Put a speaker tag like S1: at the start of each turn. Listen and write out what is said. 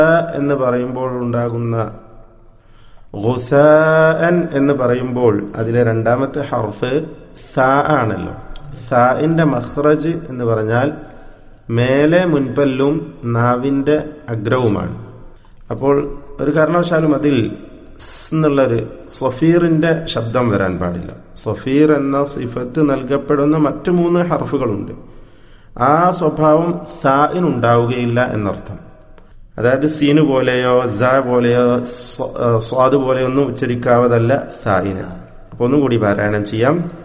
S1: എന്ന് പറയുമ്പോൾ ഉണ്ടാകുന്ന ഖുസാൻ എന്ന് പറയുമ്പോൾ അതിലെ രണ്ടാമത്തെ ഹർഫ് സ ആണല്ലോ സാഇന്റെ മഹ്റജ് എന്ന് പറഞ്ഞാൽ മേലെ മുൻപല്ലും നാവിന്റെ അഗ്രവുമാണ് അപ്പോൾ ഒരു കാരണവശാലും അതിൽ സ് എന്നുള്ളൊരു സൊഫീറിന്റെ ശബ്ദം വരാൻ പാടില്ല സൊഫീർ എന്ന സിഫത്ത് നൽകപ്പെടുന്ന മറ്റു മൂന്ന് ഹർഫുകളുണ്ട് ആ സ്വഭാവം സായിനുണ്ടാവുകയില്ല എന്നർത്ഥം അതായത് സീന് പോലെയോ സ പോലെയോ സ്വ- ആ, സ്വാദ് പോലെയോ ഒന്നും ഉച്ചരിക്കാവതല്ല സായിന് അപ്പൊ ഒന്നും കൂടി പാരായണം ചെയ്യാം